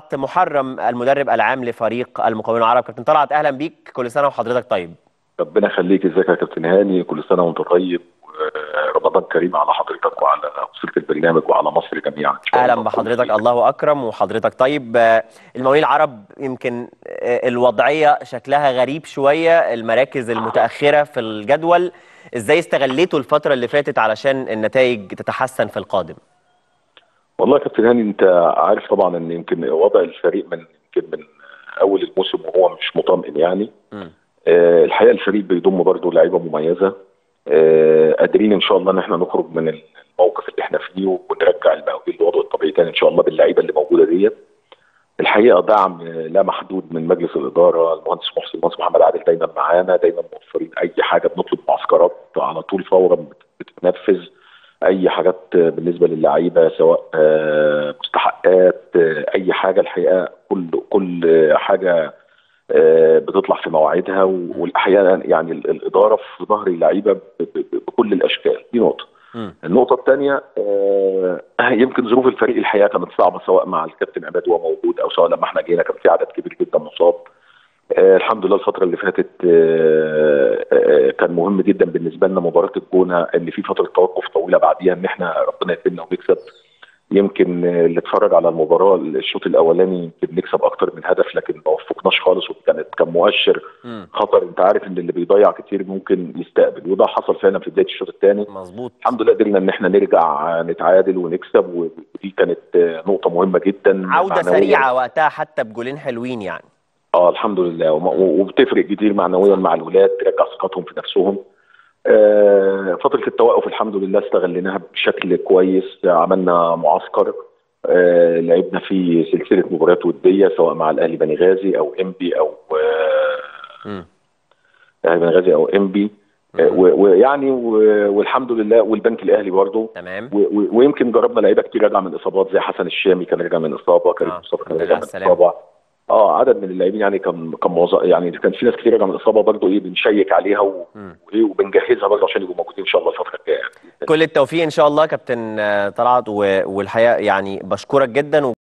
محرم المدرب العام لفريق المقاولون العرب كابتن طلعت اهلا بيك كل سنه وحضرتك طيب ربنا يخليك ازيك يا كابتن هاني كل سنه وانت طيب رمضان كريم على حضرتك وعلى اسره البرنامج وعلى مصر جميعا إن شاء اهلا الله. بحضرتك الله اكرم وحضرتك طيب آه، المقاولين العرب يمكن آه، الوضعيه شكلها غريب شويه المراكز المتاخره في الجدول ازاي استغليتوا الفتره اللي فاتت علشان النتائج تتحسن في القادم والله يا كابتن هاني انت عارف طبعا ان يمكن وضع الفريق من يمكن من اول الموسم وهو مش مطمئن يعني مم. آه، الحقيقه الفريق بيضم برضه لعيبه مميزه آه، قادرين ان شاء الله ان احنا نخرج من الموقف اللي احنا فيه ونرجع المقاولين لوضعه الطبيعي تاني ان شاء الله باللعيبه اللي موجوده ديت الحقيقه دعم آه، لا محدود من مجلس الاداره المهندس محسن المهندس محمد عادل دايما معانا دايما موفرين اي حاجه بنطلب معسكرات على طول فورا بت- بتتنفذ اي حاجات آه، بالنسبه للعيبه سواء آه، مستحقات آه، اي حاجه الحقيقه كل كل آه، حاجه آه، بتطلع في مواعيدها واحيانا يعني ال- الاداره في ظهر اللعيبه ب- ب- بكل الاشكال دي نقطه مم. النقطة الثانية يمكن ظروف الفريق الحقيقة كانت صعبة سواء مع الكابتن عماد وهو موجود أو سواء لما احنا جينا كان في عدد كبير جدا مصاب آه، الحمد لله الفترة اللي فاتت آه، آه، كان مهم جدا بالنسبة لنا مباراة الجونة اللي في فترة توقف طويلة بعديها إن احنا ربنا يكرمنا ونكسب يمكن آه، اللي اتفرج على المباراة الشوط الأولاني يمكن نكسب أكتر من هدف لكن ما وفقناش خالص وكانت كان مؤشر مم. خطر أنت عارف إن اللي بيضيع كتير ممكن يستقبل وده حصل فعلا في بداية الشوط الثاني مظبوط الحمد لله قدرنا ان احنا نرجع نتعادل ونكسب ودي كانت آه، نقطه مهمه جدا عوده معنوياً. سريعه وقتها حتى بجولين حلوين يعني اه الحمد لله وم- وبتفرق كتير معنويا مع الولاد ترجع ثقتهم في نفسهم آه، فتره التوقف الحمد لله استغليناها بشكل كويس عملنا معسكر آه، لعبنا فيه سلسله مباريات وديه سواء مع الاهلي بني غازي او انبي او آه، مم. الاهلي بني غازي او انبي آه، و- ويعني و- والحمد لله والبنك الاهلي برضه تمام و- و- ويمكن جربنا لعيبه كتير راجعه من اصابات زي حسن الشامي كان راجع من اصابه كريم آه، مصطفى كان الحمد راجع لله من على السلامة. اصابه اه عدد من اللاعبين يعني كان كان موظف يعني كان في ناس كتير راجعه من اصابه برضه ايه بنشيك عليها و- مم. وايه وبنجهزها برضه عشان يبقوا موجودين ان شاء الله الفتره الجايه كل التوفيق ان شاء الله كابتن آه، طلعت و- والحقيقه يعني بشكرك جدا